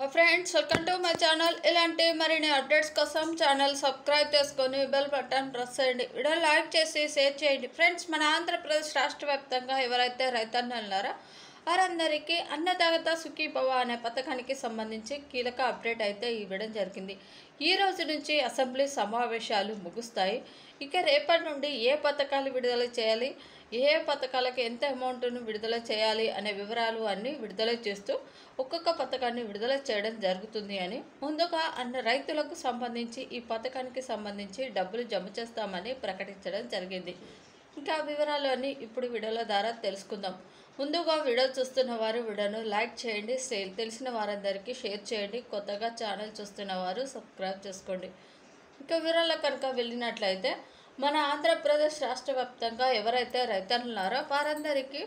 friends welcome to my channel ఇలాంటి మరిన్ని updates కోసం ఛానల్ సబ్స్క్రైబ్ చేసుకొని బెల్ బటన్ ప్రెస్ చేయండి వీడియో లైక్ చేసి షేర్ చేయండి ఫ్రెండ్స్ మన ఆంధ్రప్రదేశ్ రాష్ట్ర వ్యాప్తంగా ఎవరైతే రైతన్నలు ఉన్నారో వారందరికీ అన్నదాత సుఖీభవ అనే పథకానికి సంబంధించి కీలక అప్డేట్ అయితే ఇవ్వడం జరిగింది ఈ రోజు నుంచి అసెంబ్లీ సమావేశాలు ముగుస్తాయి ఇక రేపటి నుండి ఏ పథకాలు విడుదల చేయాలి ఏ పథకాలకు ఎంత అమౌంట్ను విడుదల చేయాలి అనే వివరాలు అన్నీ విడుదల చేస్తూ ఒక్కొక్క పథకాన్ని విడుదల చేయడం జరుగుతుంది అని ముందుగా అన్న రైతులకు సంబంధించి ఈ పథకానికి సంబంధించి డబ్బులు జమ చేస్తామని ప్రకటించడం జరిగింది ఇంకా వివరాలు అన్నీ ఇప్పుడు వీడియోల ద్వారా తెలుసుకుందాం ముందుగా వీడియో చూస్తున్న వారు వీడియోను లైక్ చేయండి సేల్ తెలిసిన వారందరికీ షేర్ చేయండి కొత్తగా ఛానల్ చూస్తున్న వారు సబ్స్క్రైబ్ చేసుకోండి ఇంకా వివరాల్లో కనుక వెళ్ళినట్లయితే మన ఆంధ్రప్రదేశ్ రాష్ట్ర వ్యాప్తంగా ఎవరైతే రైతన్నులు ఉన్నారో వారందరికీ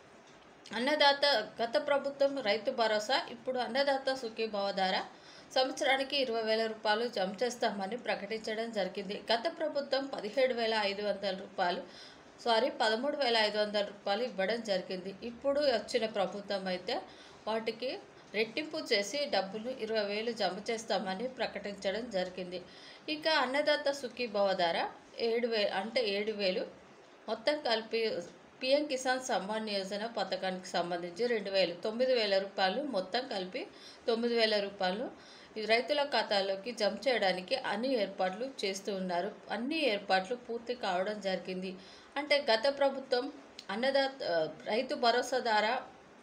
అన్నదాత గత ప్రభుత్వం రైతు భరోసా ఇప్పుడు అన్నదాత సుఖీభావ ద్వారా సంవత్సరానికి ఇరవై వేల రూపాయలు జమ చేస్తామని ప్రకటించడం జరిగింది గత ప్రభుత్వం పదిహేడు వేల ఐదు వందల రూపాయలు సారీ పదమూడు వేల ఐదు వందల రూపాయలు ఇవ్వడం జరిగింది ఇప్పుడు వచ్చిన ప్రభుత్వం అయితే వాటికి రెట్టింపు చేసి డబ్బులు ఇరవై వేలు జమ చేస్తామని ప్రకటించడం జరిగింది ఇక అన్నదాత సుఖీభవ ద్వారా ఏడు వే అంటే ఏడు వేలు మొత్తం కలిపి పిఎం కిసాన్ సమ్మాన్ యోజన పథకానికి సంబంధించి రెండు వేలు తొమ్మిది వేల రూపాయలు మొత్తం కలిపి తొమ్మిది వేల రూపాయలు ఈ రైతుల ఖాతాలోకి జమ చేయడానికి అన్ని ఏర్పాట్లు చేస్తూ ఉన్నారు అన్ని ఏర్పాట్లు పూర్తి కావడం జరిగింది అంటే గత ప్రభుత్వం అన్నదాత రైతు భరోసా ద్వారా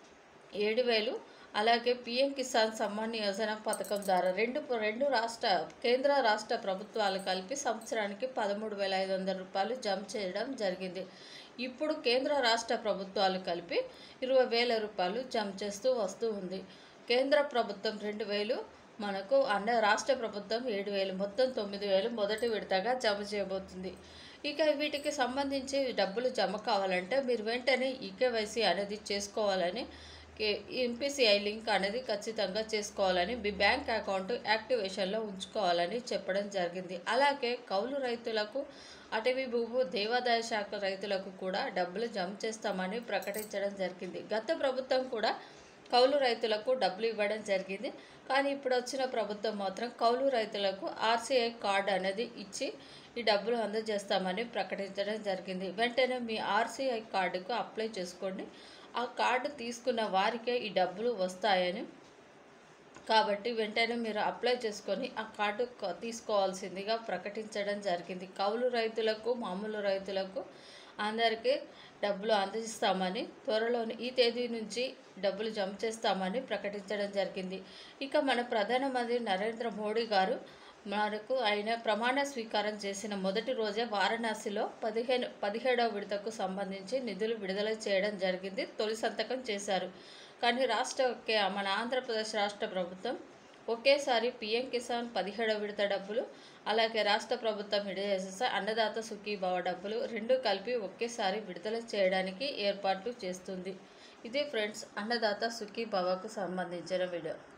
ఏడు వేలు అలాగే పిఎం కిసాన్ సమ్మాన్ యోజన పథకం ద్వారా రెండు రెండు రాష్ట్ర కేంద్ర రాష్ట్ర ప్రభుత్వాలు కలిపి సంవత్సరానికి పదమూడు వేల ఐదు వందల రూపాయలు జమ చేయడం జరిగింది ఇప్పుడు కేంద్ర రాష్ట్ర ప్రభుత్వాలు కలిపి ఇరవై వేల రూపాయలు జమ చేస్తూ వస్తూ ఉంది కేంద్ర ప్రభుత్వం రెండు వేలు మనకు అన్న రాష్ట్ర ప్రభుత్వం ఏడు వేలు మొత్తం తొమ్మిది వేలు మొదటి విడతగా జమ చేయబోతుంది ఇక వీటికి సంబంధించి డబ్బులు జమ కావాలంటే మీరు వెంటనే ఈకేవైసీ అనేది చేసుకోవాలని ఎంపీసీఐ లింక్ అనేది ఖచ్చితంగా చేసుకోవాలని మీ బ్యాంక్ అకౌంట్ యాక్టివేషన్లో ఉంచుకోవాలని చెప్పడం జరిగింది అలాగే కౌలు రైతులకు అటవీ భూము దేవాదాయ శాఖ రైతులకు కూడా డబ్బులు జమ చేస్తామని ప్రకటించడం జరిగింది గత ప్రభుత్వం కూడా కౌలు రైతులకు డబ్బులు ఇవ్వడం జరిగింది కానీ ఇప్పుడు వచ్చిన ప్రభుత్వం మాత్రం కౌలు రైతులకు ఆర్సీఐ కార్డు అనేది ఇచ్చి ఈ డబ్బులు అందజేస్తామని ప్రకటించడం జరిగింది వెంటనే మీ ఆర్సీఐ కార్డుకు అప్లై చేసుకోండి ఆ కార్డు తీసుకున్న వారికే ఈ డబ్బులు వస్తాయని కాబట్టి వెంటనే మీరు అప్లై చేసుకొని ఆ కార్డు క- తీసుకోవాల్సిందిగా ప్రకటించడం జరిగింది కౌలు రైతులకు మామూలు రైతులకు అందరికీ డబ్బులు అందజేస్తామని త్వరలోని ఈ తేదీ నుంచి డబ్బులు జమ చేస్తామని ప్రకటించడం జరిగింది ఇక మన ప్రధానమంత్రి నరేంద్ర మోడీ గారు మనకు ఆయన ప్రమాణ స్వీకారం చేసిన మొదటి రోజే వారణాసిలో పదిహేను పదిహేడవ విడతకు సంబంధించి నిధులు విడుదల చేయడం జరిగింది తొలి సంతకం చేశారు కానీ రాష్ట్ర కే- మన ఆంధ్రప్రదేశ్ రాష్ట్ర ప్రభుత్వం ఒకేసారి పిఎం కిసాన్ పదిహేడవ విడత డబ్బులు అలాగే రాష్ట్ర ప్రభుత్వం విడుదల చేసే అన్నదాత సుఖీభావ డబ్బులు రెండు కలిపి ఒకేసారి విడుదల చేయడానికి ఏర్పాట్లు చేస్తుంది ఇది ఫ్రెండ్స్ అన్నదాత సుఖీభావకు సంబంధించిన వీడియో